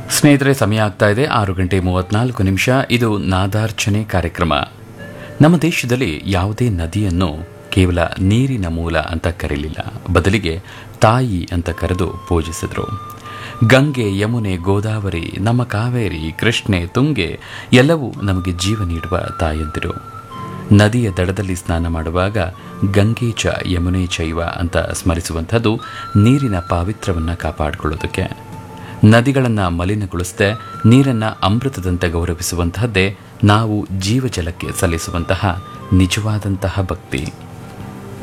ಸ್ನೇಹಿತರೆ ಸಮಯ ಆಗ್ತಾ ಇದೆ ಆರು ಗಂಟೆ ಮೂವತ್ನಾಲ್ಕು ನಿಮಿಷ ಇದು ನಾದಾರ್ಚನೆ ಕಾರ್ಯಕ್ರಮ ನಮ್ಮ ದೇಶದಲ್ಲಿ ಯಾವುದೇ ನದಿಯನ್ನು ಕೇವಲ ನೀರಿನ ಮೂಲ ಅಂತ ಕರೀಲಿಲ್ಲ ಬದಲಿಗೆ ತಾಯಿ ಅಂತ ಕರೆದು ಪೂಜಿಸಿದ್ರು ಗಂಗೆ ಯಮುನೆ ಗೋದಾವರಿ ನಮ್ಮ ಕಾವೇರಿ ಕೃಷ್ಣೆ ತುಂಗೆ ಎಲ್ಲವೂ ನಮಗೆ ಜೀವ ನೀಡುವ ತಾಯಂದಿರು ನದಿಯ ದಡದಲ್ಲಿ ಸ್ನಾನ ಮಾಡುವಾಗ ಗಂಗೆ ಚ ಯಮುನೆ ಚೈವ ಅಂತ ಸ್ಮರಿಸುವಂಥದ್ದು ನೀರಿನ ಪಾವಿತ್ರವನ್ನು ಕಾಪಾಡಿಕೊಳ್ಳೋದಕ್ಕೆ ನದಿಗಳನ್ನು ಮಲಿನಗೊಳಿಸದೆ ನೀರನ್ನು ಅಮೃತದಂತೆ ಗೌರವಿಸುವಂತಹದ್ದೇ ನಾವು ಜೀವಜಲಕ್ಕೆ ಸಲ್ಲಿಸುವಂತಹ ನಿಜವಾದಂತಹ ಭಕ್ತಿ